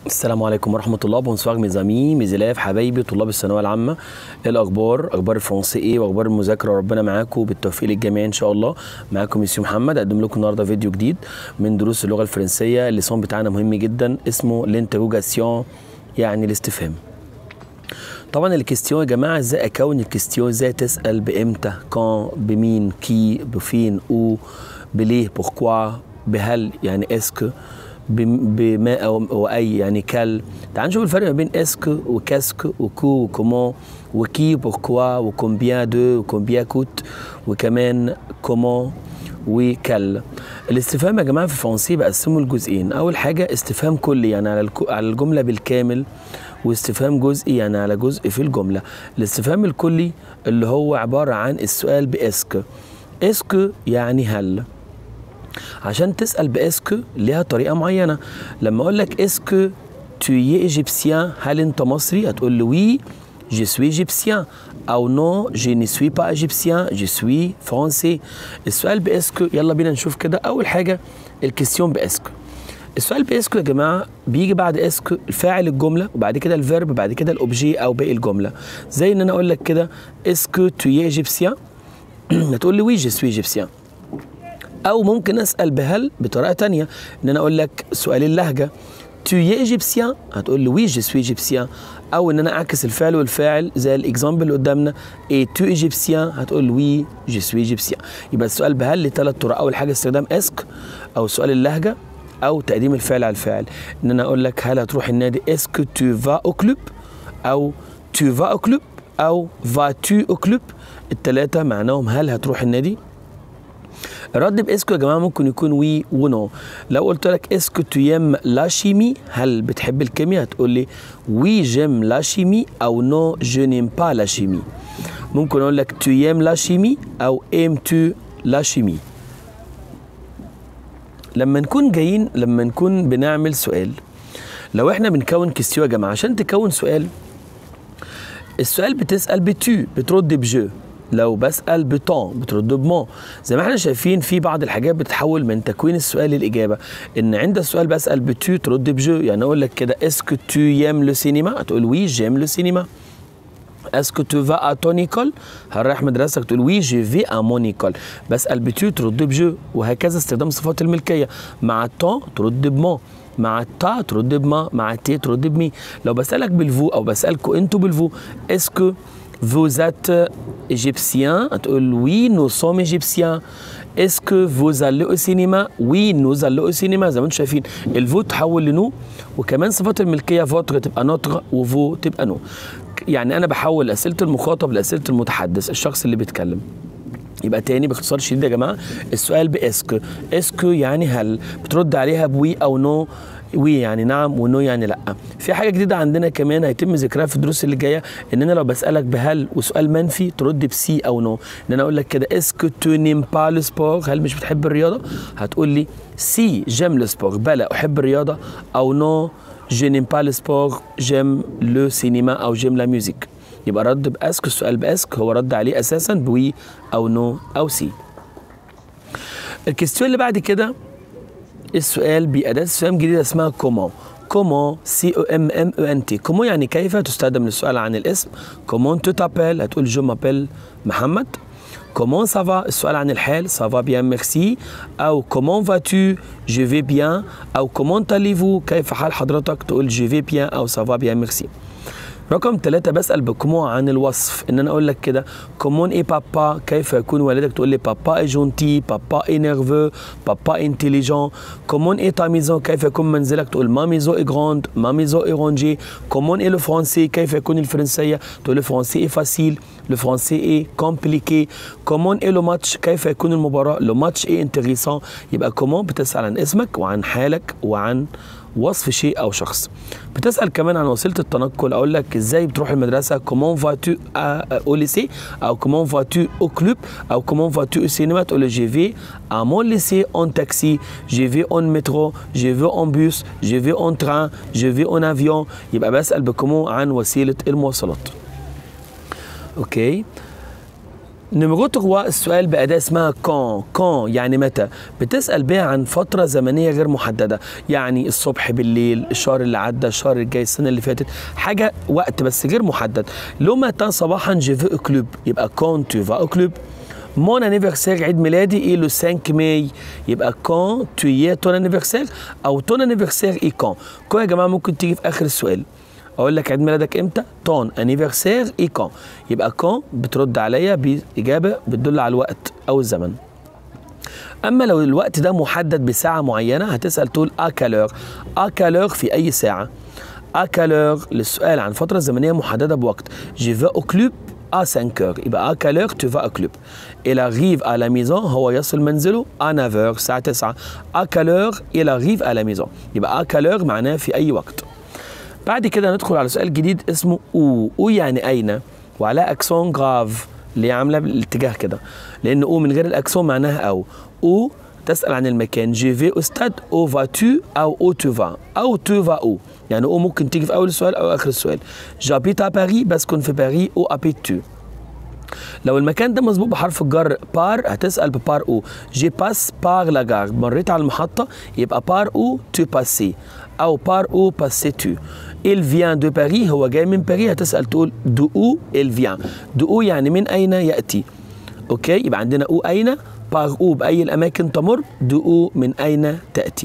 السلام عليكم ورحمة الله بونسوار ميزامي ميزيلاف حبايبي طلاب الثانوية العامة إيه الأخبار أخبار الفرنسي إيه وأخبار المذاكرة ربنا معاكم بالتوفيق للجميع إن شاء الله معاكم ميسيو محمد أقدم لكم النهاردة فيديو جديد من دروس اللغة الفرنسية الليسون بتاعنا مهم جدا اسمه لانتروجاسيون يعني الاستفهام طبعا الكيستيون يا جماعه ازاي اكون الكيستيون ازاي تسال بامتى كان بمين كي بفين او بليه بوركوا بهل يعني اسكو بما او واي يعني كال تعال نشوف الفرق ما بين اسكو وكاسكو وكو وكومون وكي بوركوا وكومبيان دو وكومبيان كوت وكمان كومون وكال الاستفهام يا جماعه في الفرنسي بقسمه لجزئين اول حاجه استفهام كلي يعني على على الجمله بالكامل واستفهام جزئي يعني على جزء في الجمله الاستفهام الكلي اللي هو عباره عن السؤال باسكو اسكو يعني هل عشان تسال باسكو ليها طريقه معينه لما اقول لك اسكو tu es égyptien هل انت مصري هتقول لي وي je suis égyptien او نو je ne suis pas égyptien je suis français السؤال باسكو يلا بينا نشوف كده اول حاجه الكيستيون باسكو السؤال باسكو يا جماعه بيجي بعد اسكو الفاعل الجمله وبعد كده الفيرب بعد كده الاوبجي او باقي الجمله زي ان انا اقول لك كده اسكو tu es égyptien هتقول لي وي je suis égyptien او ممكن اسال بهل بطريقه تانية ان انا اقول لك سؤال اللهجه tu es égyptien هتقول لي وي je suis égyptien او ان انا اعكس الفعل والفاعل زي الاكزامبل اللي قدامنا اي تو ايجيبسيان هتقول وي جو سوي ايجيبسيان يبقى السؤال بهل لثلاث طرق اول حاجه استخدام اسك او سؤال اللهجه او تقديم الفعل على الفاعل ان انا اقول لك هل هتروح النادي اسكو تو فا او كلوب او تو فا او كلوب او فا تو او كلوب الثلاثه معناهم هل هتروح النادي الرد باسكو يا جماعه ممكن يكون وي ونو لو قلت لك اسكو تو يم لا شيمي هل بتحب الكيمياء هتقول لي وي جيم لا شيمي او نو جو نيم با لا شيمي ممكن اقول لك تو يم لا شيمي او ام تو لا شيمي لما نكون جايين لما نكون بنعمل سؤال لو احنا بنكون كيستيو يا جماعه عشان تكون سؤال السؤال بتسال بتو بترد بجو لو بسال بطون بترد بمون زي ما احنا شايفين في بعض الحاجات بتتحول من تكوين السؤال للاجابه ان عند السؤال بسال بتو ترد بجو يعني اقول لك كده اسكو تو يم لو سينما هتقول وي جيم لو سينما اسكو تو فا ا تون ايكول هل رايح مدرستك تقول وي جي في ا مون ايكول بسال بتو ترد بجو وهكذا استخدام صفات الملكيه مع التون ترد بمون مع التا ترد بما مع التي ترد بمي لو بسالك بالفو او بسالكوا انتوا بالفو اسكو Vous êtes égyptien هتقول oui nous sommes égyptiens Est-ce que vous allez au cinéma Oui nous allons au cinéma زي ما انتم شايفين الفو تحول لنو وكمان صفات الملكيه فوتر تبقى نوتر وفو تبقى نو يعني انا بحول اسئله المخاطب لاسئله المتحدث الشخص اللي بيتكلم يبقى تاني باختصار شديد يا جماعه السؤال باسكو اسكو يعني هل بترد عليها بوي او نو وي يعني نعم ونو يعني لا في حاجه جديده عندنا كمان هيتم ذكرها في الدروس اللي جايه ان انا لو بسالك بهل وسؤال منفي ترد بسي او نو ان انا اقول لك كده اسكو تو نيم با لو سبور هل مش بتحب الرياضه هتقول لي سي جيم لو سبور بلا احب الرياضه او نو جو نيم با لو سبور جيم لو سينما او جيم لا ميوزيك يبقى رد باسك السؤال باسك هو رد عليه اساسا بوي او نو او سي الكيستيون اللي بعد كده السؤال بأداة استفهام جديدة اسمها كومون كومون سي او ام ام او ان تي كومون يعني كيف تستخدم للسؤال عن الاسم كومون تو تابيل هتقول جو مابيل محمد كومون سافا السؤال عن الحال سافا بيان ميرسي او كومون فاتو جو في بيان او كومون تاليفو كيف حال حضرتك تقول جو في بيان او سافا بيان ميرسي رقم ثلاثة بسأل بكمون عن الوصف إن أنا أقول لك كده كومون إي بابا كيف يكون والدك تقول لي بابا إي جونتي بابا إي نيرفو بابا انتيليجون كومون إي تا ميزون كيف يكون منزلك تقول ما ميزو إي غراند ما ميزو إي رونجي كومون إي لو فرونسي كيف يكون الفرنسية تقول لي فرونسي إي فاسيل لو فرونسي إي كومبليكي كومون إي لو ماتش كيف يكون المباراة لو ماتش إي انتريسون يبقى كومون بتسأل عن اسمك وعن حالك وعن وصف شيء او شخص بتسال كمان عن وسيله التنقل اقول لك ازاي بتروح المدرسه كومون فاتو او ليسي او كومون فاتو او كلوب او كومون فاتو او سينما تقول جي في ا مون ليسي اون تاكسي جي في اون مترو جي في اون بوس جي في اون تران جي في اون افيون يبقى بسال بكومون عن وسيله المواصلات اوكي نمرو 3 السؤال بأداة اسمها كان كان يعني متى بتسأل بيها عن فترة زمنية غير محددة يعني الصبح بالليل الشهر اللي عدى الشهر الجاي السنة اللي فاتت حاجة وقت بس غير محدد لو متى صباحا جي في كلوب يبقى كون تو فا كلوب مون انيفرسير عيد ميلادي ايه لو 5 ماي يبقى كون تو يي تون انيفرسير او تون انيفرسير اي كون كون يا جماعه ممكن تيجي في اخر السؤال اقول لك عيد ميلادك امتى تون انيفرسير اي كون يبقى كون بترد عليا باجابه بتدل على الوقت او الزمن اما لو الوقت ده محدد بساعه معينه هتسال تقول اكالور اكالور في اي ساعه اكالور للسؤال عن فتره زمنيه محدده بوقت جي في او كلوب à 5 heures يبقى à quelle heure tu vas au club il arrive à la maison هو يصل منزله à 9 heures الساعة 9 à quelle heure il arrive à la maison يبقى à quelle heure معناه في أي وقت بعد كده ندخل على سؤال جديد اسمه او او يعني أين وعلى أكسون غاف اللي هي عاملة بالاتجاه كده لأن او من غير الأكسون معناها أو او تسأل عن المكان جي في أستاذ أو فاتو أو أو تو فا أو تو فا أو يعني أو ممكن تيجي في أول السؤال أو آخر السؤال جابيت à باري بسكن في باري أو أبيت تو لو المكان ده مسبوق بحرف الجر بار هتسأل ببار أو جي باس بار لا جار مريت على المحطة يبقى بار أو تو باسي أو بار أو باسي تو il vient de Paris هو جاي من باريس هتسأل تقول دو أو il vient دو أو يعني من أين يأتي أوكي يبقى عندنا أو أين بار أو بأي الأماكن تمر دو أو من أين تأتي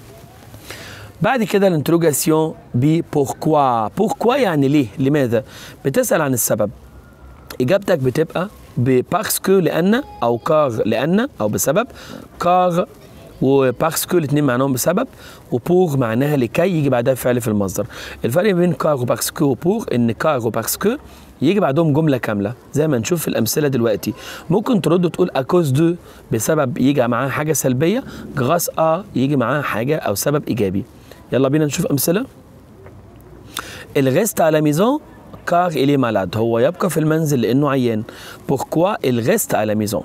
بعد كده الانتروجاسيون ب بوركوا بوركوا يعني ليه لماذا بتسأل عن السبب إجابتك بتبقى ببارسكو لأن أو كار لأن أو بسبب كار وبارسكو الاثنين معناهم بسبب وبور معناها لكي يجي بعدها فعل في المصدر الفرق بين كار وبارسكو وبور ان كار وبارسكو يجي بعدهم جمله كامله زي ما نشوف في الامثله دلوقتي ممكن ترد وتقول اكوز دو بسبب يجي معاها حاجه سلبيه جراس ا يجي معاها حاجه او سبب ايجابي يلا بينا نشوف امثله الغيست على ميزون كار إلي مالاد هو يبقى في المنزل لأنه عيان بوركوا الغيست على ميزون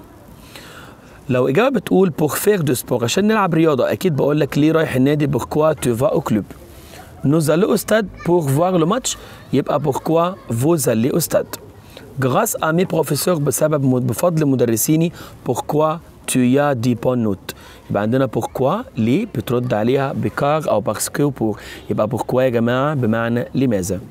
لو إجابة بتقول بور فير دو سبور عشان نلعب رياضة أكيد بقول لك ليه رايح النادي بوركوا تو فا أو كلوب نوز allons au stade pour voir le match يبقى pourquoi vous allez au stade grâce à mes professeurs بسبب بفضل مدرسيني pourquoi tu as des bonnes notes يبقى عندنا pourquoi ليه بترد عليها بكار أو باسكو بور يبقى pourquoi يا جماعة بمعنى لماذا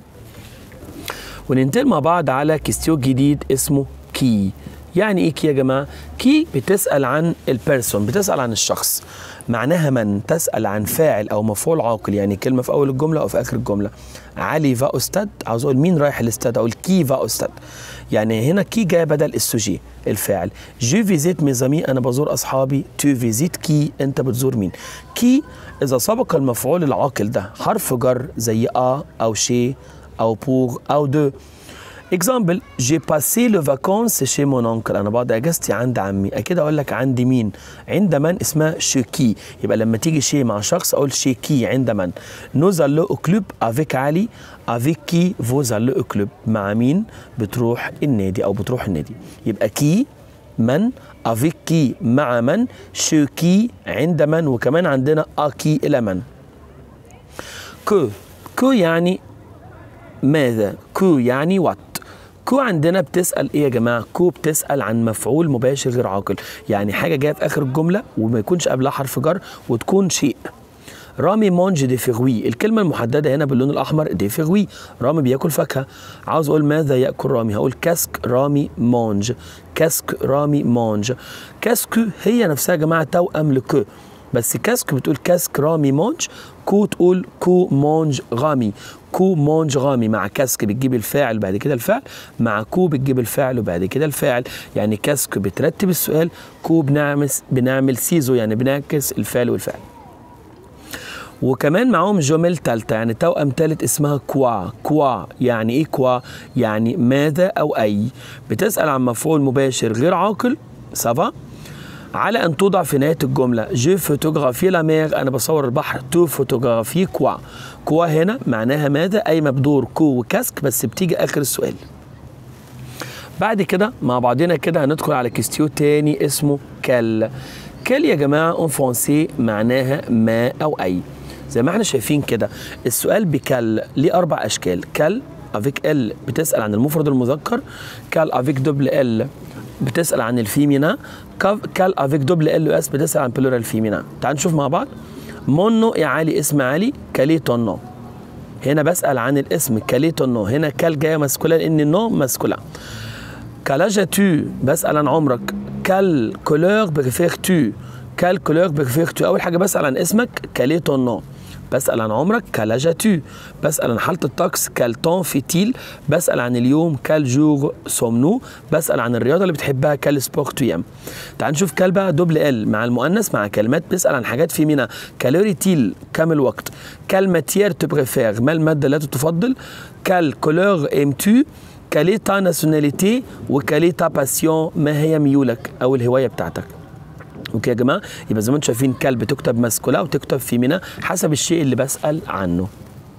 وننتقل مع بعض على كيستيو جديد اسمه كي يعني ايه كي يا جماعه كي بتسال عن البيرسون بتسال عن الشخص معناها من تسال عن فاعل او مفعول عاقل يعني كلمه في اول الجمله او في اخر الجمله علي فا استاد عاوز اقول مين رايح الاستاد اقول كي فا استاد يعني هنا كي جايه بدل السوجي الفاعل جو فيزيت ميزامي انا بزور اصحابي تو فيزيت كي انت بتزور مين كي اذا سبق المفعول العاقل ده حرف جر زي ا او شي او بور او دو اكزامبل جي باسي لو فاكونس شي مون اونكل انا بقعد اجازتي عند عمي اكيد اقول لك عند مين عند من اسمها شيكي يبقى لما تيجي شي مع شخص اقول شيكي عند من نوز لو كلوب افيك علي افيك كي فوز لو كلوب مع مين بتروح النادي او بتروح النادي يبقى كي من افيك كي مع من شيكي عند من وكمان عندنا اكي الى من كو كو يعني ماذا كو يعني وات كو عندنا بتسأل ايه يا جماعة كو بتسأل عن مفعول مباشر غير عاقل يعني حاجة جاية في آخر الجملة وما يكونش قبلها حرف جر وتكون شيء رامي مونج دي فيغوي الكلمة المحددة هنا باللون الأحمر دي فيغوي رامي بياكل فاكهة عاوز أقول ماذا يأكل رامي هقول كاسك رامي مونج كاسك رامي مونج كاسكو هي نفسها يا جماعة توأم لكو بس كاسك بتقول كاسك رامي مونج كو تقول كو مونج غامي كو مونج غامي مع كاسك بتجيب الفاعل وبعد كده الفعل مع كو بتجيب الفعل وبعد كده الفاعل يعني كاسك بترتب السؤال كو بنعمل بنعمل سيزو يعني بنعكس الفعل والفعل وكمان معاهم جمل تالتة يعني توأم تالت اسمها كوا كوا يعني ايه كوا يعني ماذا او اي بتسأل عن مفعول مباشر غير عاقل سافا على ان توضع في نهايه الجمله جو فوتوغرافي لا مير انا بصور البحر تو فوتوغرافي كوا كوا هنا معناها ماذا اي مبدور كو وكاسك بس بتيجي اخر السؤال بعد كده مع بعضنا كده هندخل على كيستيو تاني اسمه كال كال يا جماعه اون فرونسي معناها ما او اي زي ما احنا شايفين كده السؤال بكال ليه اربع اشكال كال افيك ال بتسال عن المفرد المذكر كال افيك دبل ال بتسال عن الفيمينا كال افيك دوبل ال اس بتسال عن بلورال فيمينا تعال نشوف مع بعض مونو يا علي اسم علي كالي تون نو هنا بسال عن الاسم كالي تون نو هنا كال جايه ماسكولا لان النو ماسكولا كالاجا تو بسال عن عمرك كال كولور بريفير تو كال كولور بريفير تو اول حاجه بسال عن اسمك كالي تون نو بسأل عن عمرك كالاجا تو بسأل عن حالة الطقس كال تون فيتيل بسأل عن اليوم كال جور سومنو بسأل عن الرياضة اللي بتحبها كال سبور تويام تعال نشوف كال بقى دوبل ال مع المؤنث مع كلمات بتسأل عن حاجات في منها كالوري تيل كام الوقت كال ماتيير تو بريفير ما المادة التي تفضل كال كولور ام تو كالي تا ناسيوناليتي وكالي تا باسيون ما هي ميولك او الهواية بتاعتك اوكي يا جماعه يبقى زي ما انتم شايفين كلب تكتب ماسكولا وتكتب فيمينا حسب الشيء اللي بسال عنه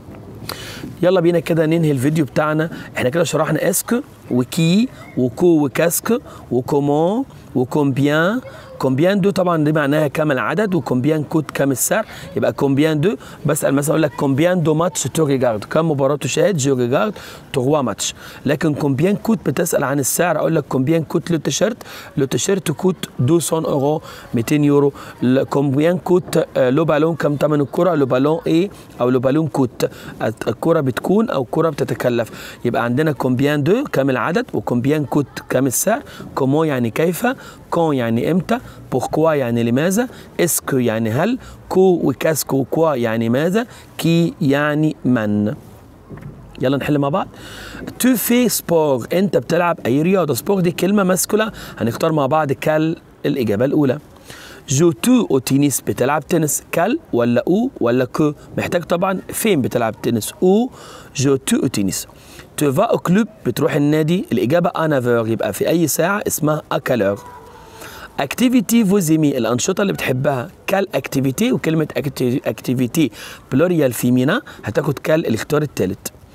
يلا بينا كده ننهي الفيديو بتاعنا احنا كده شرحنا اسك وكي وكو وكاسك وكومون وكومبيان كومبيان دو طبعا دي معناها كام العدد وكومبيان كوت كام السعر يبقى كومبيان دو بسال مثلا اقول لك كومبيان دو ماتش تو ريجارد كم مباراه تشاهد جو ريجارد تروا ماتش لكن كومبيان كوت بتسال عن السعر اقول لك كومبيان كوت لو تيشيرت لو تيشيرت كوت 200 اورو 200 يورو كومبيان كوت لو بالون كم ثمن الكره لو بالون ايه او لو بالون كوت الكره بتكون او الكره بتتكلف يبقى عندنا كومبيان دو كام العدد وكومبيان كوت كام السعر كومو يعني كيف كون يعني امتى بوركوا يعني لماذا اسكو يعني هل كو وكاسكو وكوا يعني ماذا كي يعني من يلا نحل مع بعض تو في سبور انت بتلعب اي رياضه سبور دي كلمه ماسكولا هنختار مع بعض كال الاجابه الاولى جو تو او تنس بتلعب تنس كال ولا او ولا كو محتاج طبعا فين بتلعب تنس او جو تو او تنس تو فا او كلوب بتروح النادي الاجابه انا فير يبقى في اي ساعه اسمها اكالور اكتيفيتي فوزيمي الانشطه اللي بتحبها كال اكتيفيتي وكلمه اكتيفيتي بلوريال فيمينا هتاخد كال الاختيار الثالث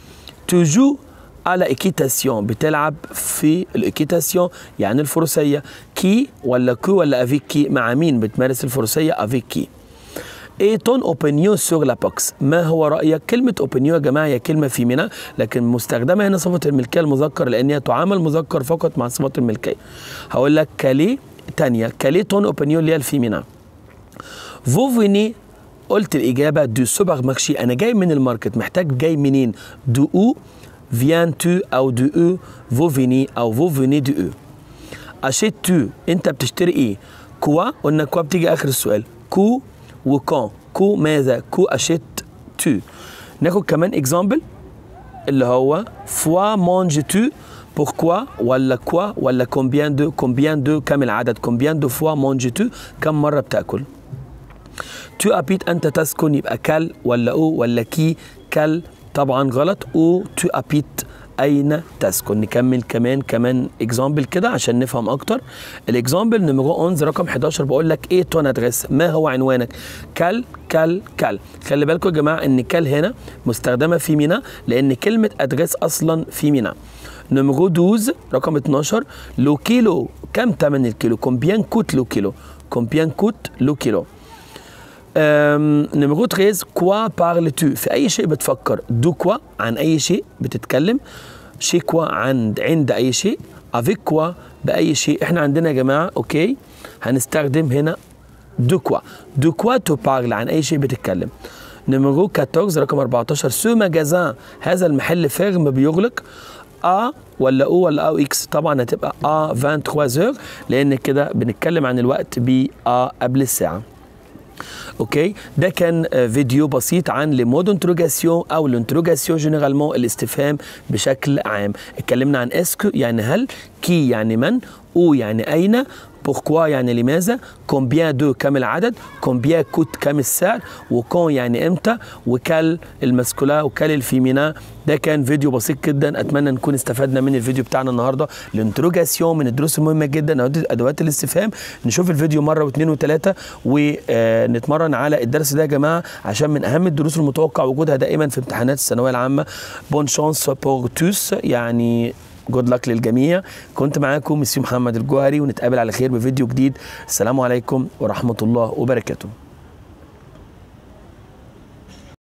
توجو على ايكيتاسيون بتلعب في الايكيتاسيون يعني الفروسيه كي ولا كو ولا افيك كي مع مين بتمارس الفروسيه افيك كي ايه تون اوبينيون سور لا بوكس ما هو رايك كلمه اوبينيون يا جماعه هي كلمه فيمينا لكن مستخدمه هنا صفه الملكيه المذكر لان هي تعامل مذكر فقط مع صفات الملكيه هقول لك كالي تانية كالي تون اوبينيون اللي هي الفيمينا فو فيني قلت الاجابه دو سوبر مارشي انا جاي من الماركت محتاج جاي منين دو او فيان تو او دو او فو فيني او فو فيني دو او اشيت تو انت بتشتري ايه كوا قلنا كوا بتيجي اخر السؤال كو وكون كو ماذا كو اشيت تو ناخد كمان اكزامبل اللي هو فوا مونج تو pourquoi ولا كوا ولا combien de combien de كم العدد combien de fois manges tu كم مرة بتاكل تو ابيت انت تسكن يبقى كل ولا او ولا كي كل طبعا غلط او تو ابيت اين تسكن نكمل كمان كمان اكزامبل كده عشان نفهم اكتر الاكزامبل نمرو 11 رقم 11 بقول لك ايه تون ادريس ما هو عنوانك كل كل كل خلي بالكم يا جماعه ان كل هنا مستخدمه في مينا لان كلمه ادريس اصلا في مينا نمرو 12 رقم 12 لو كيلو كم ثمن الكيلو كومبيان كوت لو كيلو كومبيان كوت لو كيلو نمرو 13 كوا بارل تو في اي شيء بتفكر دو كوا عن اي شيء بتتكلم شي كوا عند عند اي شيء افيك كوا باي شيء احنا عندنا يا جماعه اوكي هنستخدم هنا دو كوا دو كوا تو بارل عن اي شيء بتتكلم نمرو 14 رقم 14 سو ماجازان هذا المحل فيرم بيغلق ا ولا او ولا او اكس طبعا هتبقى ا 23 heures لان كده بنتكلم عن الوقت ب ا قبل الساعه اوكي ده كان فيديو بسيط عن لمود انتروجاسيون او الانتروجاسيون جينيرالمون الاستفهام بشكل عام اتكلمنا عن اسكو يعني هل كي يعني من او يعني اين بوركوا يعني لماذا كومبيان دو كم العدد كومبيان كوت كم السعر وكون يعني امتى وكال المسكولا وكال الفيمينا ده كان فيديو بسيط جدا اتمنى نكون استفدنا من الفيديو بتاعنا النهارده الانتروجاسيون من الدروس المهمه جدا ادوات الاستفهام نشوف الفيديو مره واثنين وثلاثه ونتمرن على الدرس ده يا جماعه عشان من اهم الدروس المتوقع وجودها دائما في امتحانات الثانويه العامه بون شانس بور توس يعني جود لك للجميع كنت معاكم مسيو محمد الجوهري ونتقابل على خير بفيديو جديد السلام عليكم ورحمه الله وبركاته